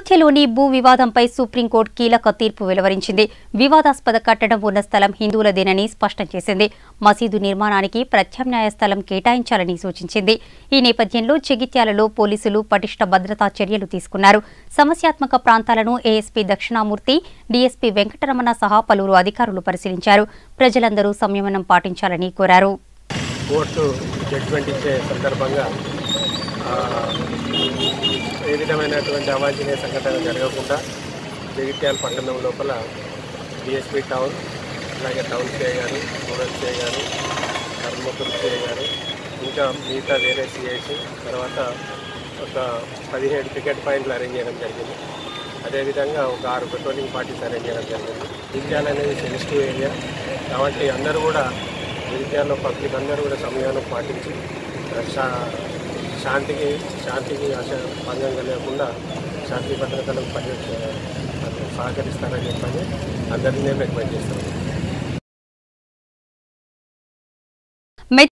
అయోధ్యలోని భూ వివాదంపై సుప్రీంకోర్టు కీలక తీర్పు వెలువరించింది వివాదాస్పద కట్టడం ఉన్న స్థలం హిందువులదేనని స్పష్టం చేసింది మసీదు నిర్మాణానికి ప్రత్యామ్నాయ స్థలం కేటాయించాలని సూచించింది ఈ నేపథ్యంలో జగిత్యాలలో పోలీసులు పటిష్ట భద్రతా చర్యలు తీసుకున్నారు సమస్యాత్మక ప్రాంతాలను ఏఎస్పీ దక్షిణామూర్తి డీఎస్పీ వెంకటరమణ సహా పలువురు అధికారులు పరిశీలించారు ప్రజలందరూ సంయమనం పాటించాలని కోరారు కోర్టు జడ్జిమెంట్ ఇచ్చే సందర్భంగా ఆ, ఏ విధమైనటువంటి అవాంఛనీయ సంఘటన జరగకుండా జగిత్యాల పట్టణం లోపల డిఎస్పీ టౌన్ అలాగే టౌన్ సిఐ గారు రూరల్ సిఐ గారు ధర్మపురం సిఐ గారు ఇంకా మిగతా వేరే సిఐసి తర్వాత ఒక పదిహేడు టికెట్ పాయింట్లు అరేంజ్ చేయడం జరిగింది అదేవిధంగా ఒక ఆరు పెట్రోలింగ్ పార్టీస్ అరేంజ్ చేయడం జరిగింది జగిత్యాల అనేది సెన్సిటివ్ ఏరియా కాబట్టి అందరూ కూడా జగిత్యాలలో పబ్లిక్ అందరూ కూడా సమయాన్ని పాటించి శా- శాంతికి శాంతికి అస భంగం కలగకుండా శాంతి భద్రతలకు పని సహకరిస్తారని చెప్పని అందరినీ నేను రిక్వెస్ట్ చేస్తాను